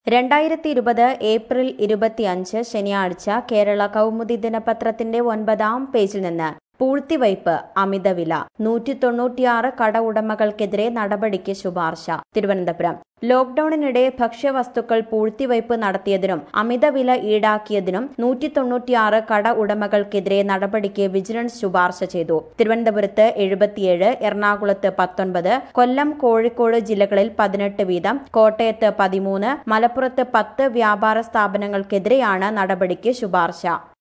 രണ്ടായിരത്തി ഇരുപത് ഏപ്രിൽ ഇരുപത്തിയഞ്ച് ശനിയാഴ്ച കേരള കൗമുദി ദിനപത്രത്തിന്റെ ഒൻപതാം പേജിൽ നിന്ന് പൂഴ്ത്തിവയ്പ് അമിതവില നൂറ്റി തൊണ്ണൂറ്റിയാറ് കട ഉടമകൾക്കെതിരെ നടപടിക്ക് ശുപാർശ തിരുവനന്തപുരം ലോക്ഡൌണിനിടെ ഭക്ഷ്യവസ്തുക്കൾ പൂഴ്ത്തിവയ്പ് നടത്തിയതിനും അമിതവില ഈടാക്കിയതിനും നൂറ്റി തൊണ്ണൂറ്റിയാറ് കട ഉടമകൾക്കെതിരെ നടപടിക്ക് വിജിലൻസ് ശുപാർശ ചെയ്തു തിരുവനന്തപുരത്ത് എഴുപത്തിയേഴ് എറണാകുളത്ത് പത്തൊൻപത് കൊല്ലം കോഴിക്കോട് ജില്ലകളിൽ പതിനെട്ട് വീതം കോട്ടയത്ത് പതിമൂന്ന് മലപ്പുറത്ത് പത്ത് വ്യാപാര സ്ഥാപനങ്ങൾക്കെതിരെയാണ് നടപടിക്ക് ശുപാർശ